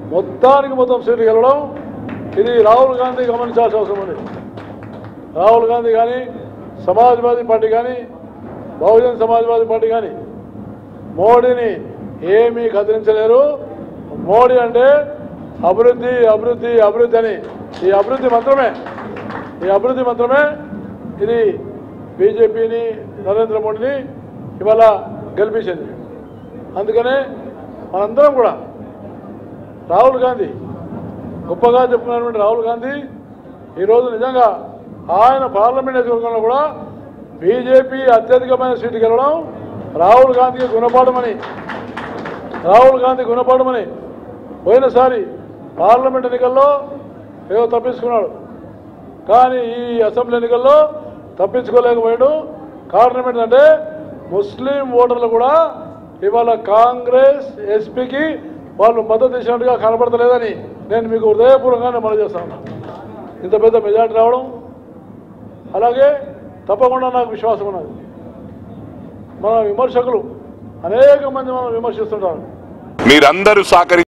మొత్తానికి మొత్తం సీట్లు గెలవడం ఇది రాహుల్ గాంధీ గమనించాల్సిన అవసరం ఉంది రాహుల్ గాంధీ కానీ సమాజ్వాదీ పార్టీ కానీ బహుజన్ సమాజ్వాదీ పార్టీ కానీ మోడీని ఏమీ కదిలించలేరు మోడీ అంటే అభివృద్ధి అభివృద్ధి అభివృద్ధి అని ఈ అభివృద్ధి మంత్రమే ఈ అభివృద్ధి మంత్రమే ఇది బీజేపీని నరేంద్ర మోడీని ఇవాళ గెలిపించింది అందుకనే మనందరం కూడా రాహుల్ గాంధీ గొప్పగా చెప్పుకున్నటువంటి రాహుల్ గాంధీ ఈరోజు నిజంగా ఆయన పార్లమెంట్ నియోజకవర్గంలో కూడా బీజేపీ అత్యధికమైన సీటు గెలవడం రాహుల్ గాంధీకి గుణపాఠమని రాహుల్ గాంధీ గుణపాఠమని పోయినసారి పార్లమెంట్ ఎన్నికల్లో ఏదో తప్పించుకున్నాడు కానీ ఈ అసెంబ్లీ ఎన్నికల్లో తప్పించుకోలేకపోయాడు కారణం ఏంటంటే ముస్లిం ఓటర్లు కూడా ఇవాళ కాంగ్రెస్ ఎస్పీకి వాళ్ళు మద్దతు ఇచ్చినట్టుగా కనబడతలేదని నేను మీకు హృదయపూర్వకంగా మనం చేస్తాను ఇంత పెద్ద మెజార్టీ రావడం అలాగే తప్పకుండా నాకు విశ్వాసం ఉన్నది మన విమర్శకులు అనేక మంది మనం విమర్శిస్తుంటారు మీరందరూ సహకరి